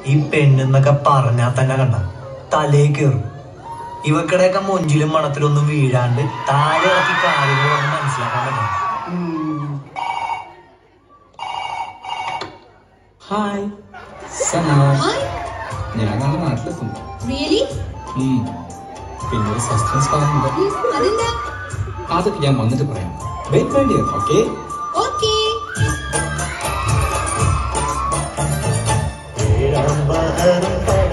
ഈ പെണ്ണെന്നൊക്കെ പറഞ്ഞാൽ തന്നെ കണ്ട തലേ കയറും ഇവക്കടെയൊക്കെ മൊഞ്ചിലും മണത്തിലൊന്നും വീഴാണ്ട് താഴെ ഇറക്കി കാര്യങ്ങൾ പറഞ്ഞ് മനസ്സിലാക്കാൻ പറ്റണം ഹായ് സന ഞാൻ നാളെ നാട്ടിലെത്തും റിയലി ഉം. പിന്നെ ഒരു സസ്പെൻസ് പറയാനുണ്ട് അതെന്താ അതൊക്കെ ഞാൻ വന്നിട്ട് പറയാം വെയിറ്റ് വേണ്ടി ഓക്കെ ഓക്കേ ഏഴാം ബഹറും